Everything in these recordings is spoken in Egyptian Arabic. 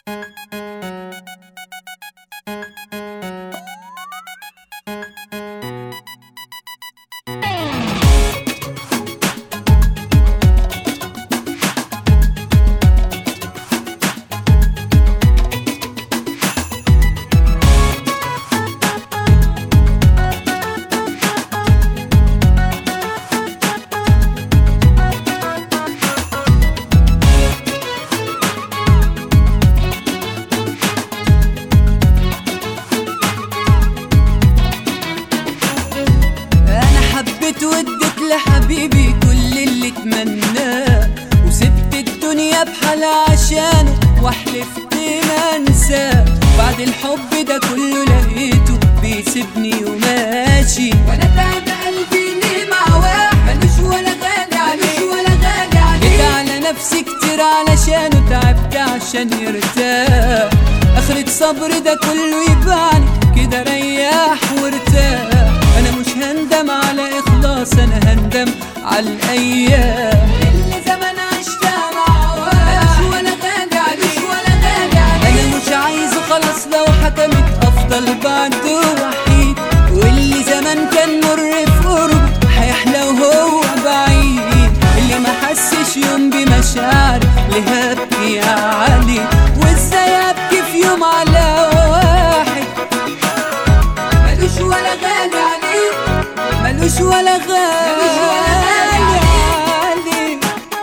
انا حبيت واديت لحبيبي كل اللي اتمناه وسبت الدنيا بحالها عشانه وحلفت ما انساه بعد الحب ده كله لقيته بيسيبني وماشي وانا تعب قلبي ليه مع واحد ملوش ولا غالي عليه ولا غالي عليه جيت على نفسي كتير علشانه تعبت عشان يرتاح اخرة صبر ده كله يبعني كده ريح وارتاح انا مش هندم على اخلاص انا هندم على الايام اللي زمان عشتها مع واحد ولا غالي عليه ولا غالي عليه انا مش عايزه خلاص لو حكمت افضل بعده وحيد واللي زمان كان مر في قربه هيحلى وهو بعيد اللي ما حسش يوم بمشاعر ليه ابكي عليه وازاي ابكي في يوم على واحد ملوش ولا غالي عليه ملوش ولا غالي عليه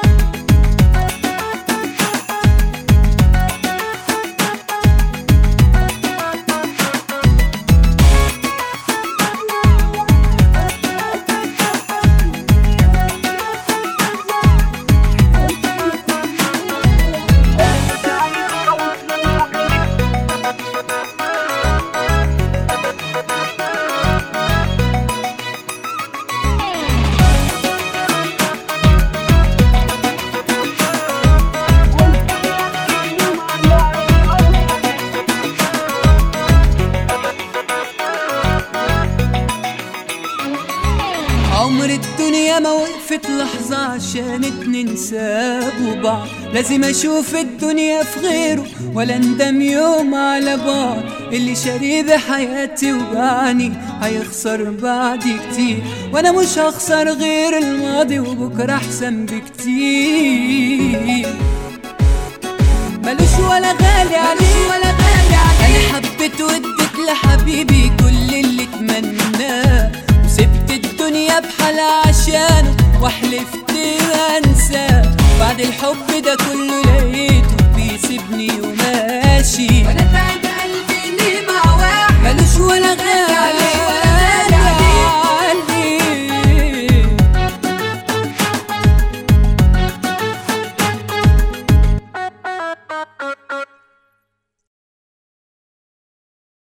عمر الدنيا ما وقفت لحظة عشان اتنين سابوا بعض لازم اشوف الدنيا في غيره ولا اندم يوم على بعض اللي شاريه بحياتي وبعني هيخسر بعدي كتير وانا مش هخسر غير الماضي وبكرة احسن بكتير ملوش ولا غالي عليه ولا غالي عليه انا حبيت واديت لحبيبي كل اللي اتمناه وسبت الدنيا بحالها عشانه وحلفت ما انساه بعد الحب ده كله لقيته